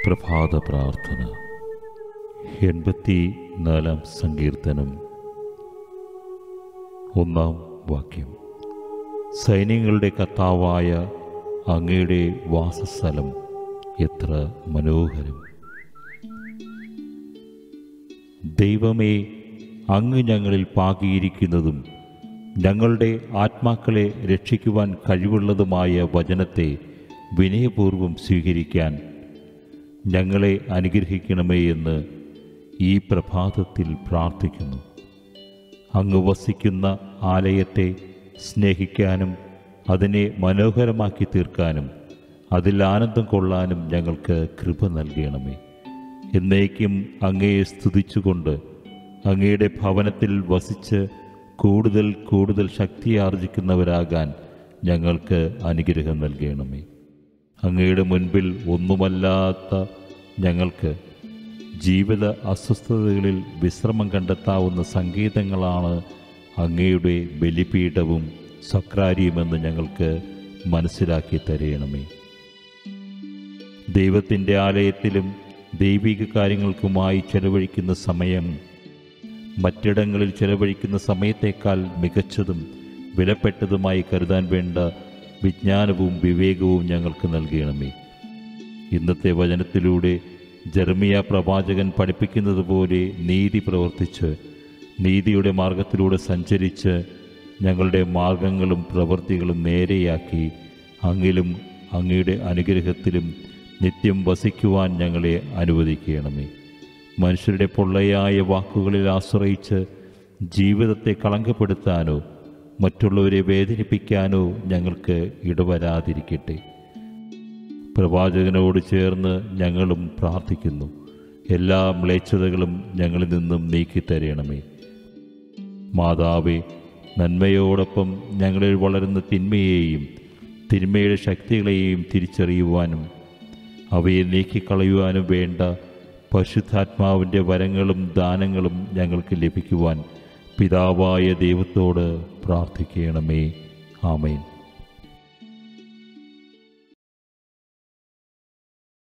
പ്രഭാത പ്രാർത്ഥന എൺപത്തി നാലാം സങ്കീർത്തനം ഒന്നാം വാക്യം സൈന്യങ്ങളുടെ കർത്താവായ അങ്ങയുടെ വാസസ്ഥലം എത്ര മനോഹരം ദൈവമേ അങ്ങ് ഞങ്ങളിൽ പാകിയിരിക്കുന്നതും ഞങ്ങളുടെ ആത്മാക്കളെ രക്ഷിക്കുവാൻ കഴിവുള്ളതുമായ വചനത്തെ വിനയപൂർവം സ്വീകരിക്കാൻ ഞങ്ങളെ അനുഗ്രഹിക്കണമേ എന്ന് ഈ പ്രഭാതത്തിൽ പ്രാർത്ഥിക്കുന്നു അങ്ങ് വസിക്കുന്ന ആലയത്തെ സ്നേഹിക്കാനും അതിനെ മനോഹരമാക്കി തീർക്കാനും അതിൽ ആനന്ദം കൊള്ളാനും ഞങ്ങൾക്ക് കൃപ നൽകണമേ എന്നേക്കും അങ്ങയെ സ്തുതിച്ചുകൊണ്ട് അങ്ങയുടെ ഭവനത്തിൽ വസിച്ച് കൂടുതൽ കൂടുതൽ ശക്തി ആർജിക്കുന്നവരാകാൻ ഞങ്ങൾക്ക് അനുഗ്രഹം നൽകണമേ അങ്ങയുടെ മുൻപിൽ ഒന്നുമല്ലാത്ത ഞങ്ങൾക്ക് ജീവിത അസ്വസ്ഥതകളിൽ വിശ്രമം കണ്ടെത്താവുന്ന സംഗീതങ്ങളാണ് അങ്ങയുടെ ബലിപീഠവും സക്രാരിയുമെന്ന് ഞങ്ങൾക്ക് മനസ്സിലാക്കി തരയണമേ ദൈവത്തിൻ്റെ ആലയത്തിലും ദൈവിക കാര്യങ്ങൾക്കുമായി ചെലവഴിക്കുന്ന സമയം മറ്റിടങ്ങളിൽ ചെലവഴിക്കുന്ന സമയത്തേക്കാൾ മികച്ചതും വിലപ്പെട്ടതുമായി കരുതാൻ വേണ്ട വിജ്ഞാനവും വിവേകവും ഞങ്ങൾക്ക് നൽകണമേ ഇന്നത്തെ വചനത്തിലൂടെ ജർമിയ പ്രവാചകൻ പഠിപ്പിക്കുന്നത് പോലെ നീതി പ്രവർത്തിച്ച് നീതിയുടെ മാർഗത്തിലൂടെ സഞ്ചരിച്ച് ഞങ്ങളുടെ മാർഗങ്ങളും പ്രവൃത്തികളും നേരെയാക്കി അങ്ങിലും അങ്ങയുടെ അനുഗ്രഹത്തിലും നിത്യം വസിക്കുവാൻ ഞങ്ങളെ അനുവദിക്കണമേ മനുഷ്യരുടെ പൊള്ളയായ വാക്കുകളിൽ ആശ്രയിച്ച് ജീവിതത്തെ കളങ്കപ്പെടുത്താനോ മറ്റുള്ളവരെ വേദനിപ്പിക്കാനോ ഞങ്ങൾക്ക് ഇടവരാതിരിക്കട്ടെ പ്രവാചകനോട് ചേർന്ന് ഞങ്ങളും പ്രാർത്ഥിക്കുന്നു എല്ലാ മ്ലേച്ഛതകളും ഞങ്ങളിൽ നിന്നും നീക്കിത്തരയണമേ മാതാവേ നന്മയോടൊപ്പം ഞങ്ങളിൽ വളരുന്ന തിന്മയെയും തിന്മയുടെ ശക്തികളെയും തിരിച്ചറിയുവാനും അവയെ നീക്കിക്കളയുവാനും വേണ്ട പരിശുദ്ധാത്മാവിൻ്റെ വരങ്ങളും ദാനങ്ങളും ഞങ്ങൾക്ക് ലഭിക്കുവാൻ പിതാവായ ദൈവത്തോട് പ്രാർത്ഥിക്കണമേ ആമേൻ